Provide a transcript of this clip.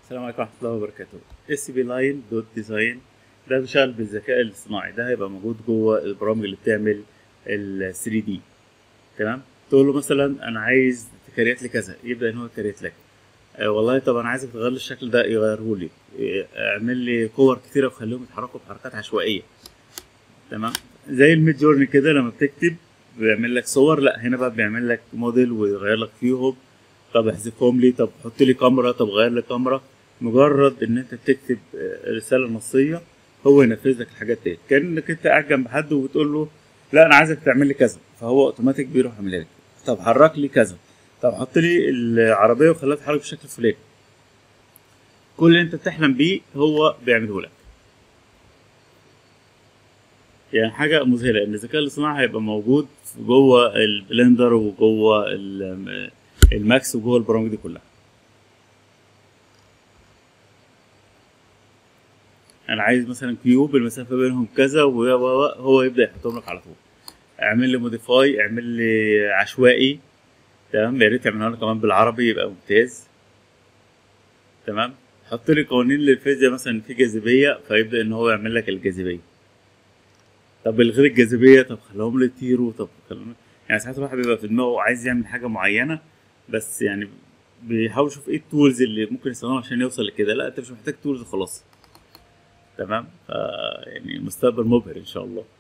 السلام عليكم ورحمة الله وبركاته اس بي لاين دوت ديزاين ده بيشتغل بالذكاء الاصطناعي ده هيبقى موجود جوه البرامج اللي بتعمل ال 3 دي تمام تقول له مثلا انا عايز تكريت لي كذا يبدا ان هو يكريت لك آه والله طب انا عايزك تغير لي الشكل ده يغيره لي آه، اعمل لي كور كتيره وخليهم يتحركوا بحركات عشوائيه تمام زي الميد جورني كده لما بتكتب بيعمل لك صور لا هنا بقى بيعمل لك موديل ويغير لك فيهم طب احذفهم لي طب حط لي كاميرا طب غير لي كاميرا مجرد ان انت بتكتب آه، رساله نصيه هو ينفذ لك الحاجات ديت كانك انت قاعد جنب حد وبتقول له لا انا عايزك تعمل لي كذا فهو اوتوماتيك بيروح يعمل لك طب حرك لي كذا طب حط لي العربيه وخليها تتحرك بالشكل الفلاني كل اللي انت بتحلم بيه هو بيعمله لك يعني حاجه مذهله ان الذكاء الاصطناعي هيبقى موجود جوه البلندر وجوه ال- الماكس وجوه البرامج دي كلها انا عايز مثلا كيوب المسافه بينهم كذا و و- و- هو يبدا يحطهم لك على طول اعمل لي موديفاي اعمل لي عشوائي تمام يا ريت تعملها لي كمان بالعربي يبقى ممتاز تمام حط لي قوانين للفيزياء مثلا في جاذبيه فيبدا ان هو يعمل لك الجاذبيه طب الغير الجاذبيه طب خليهم لي يطيروا طب خليهم يعني ساعات الواحد بيبقى في دماغه عايز يعمل حاجه معينه بس يعني بيحاول يشوف ايه التولز اللي ممكن يستخدمها عشان يوصل لكده لا انت مش محتاج تولز خلاص تمام ف يعني المستقبل مبهر ان شاء الله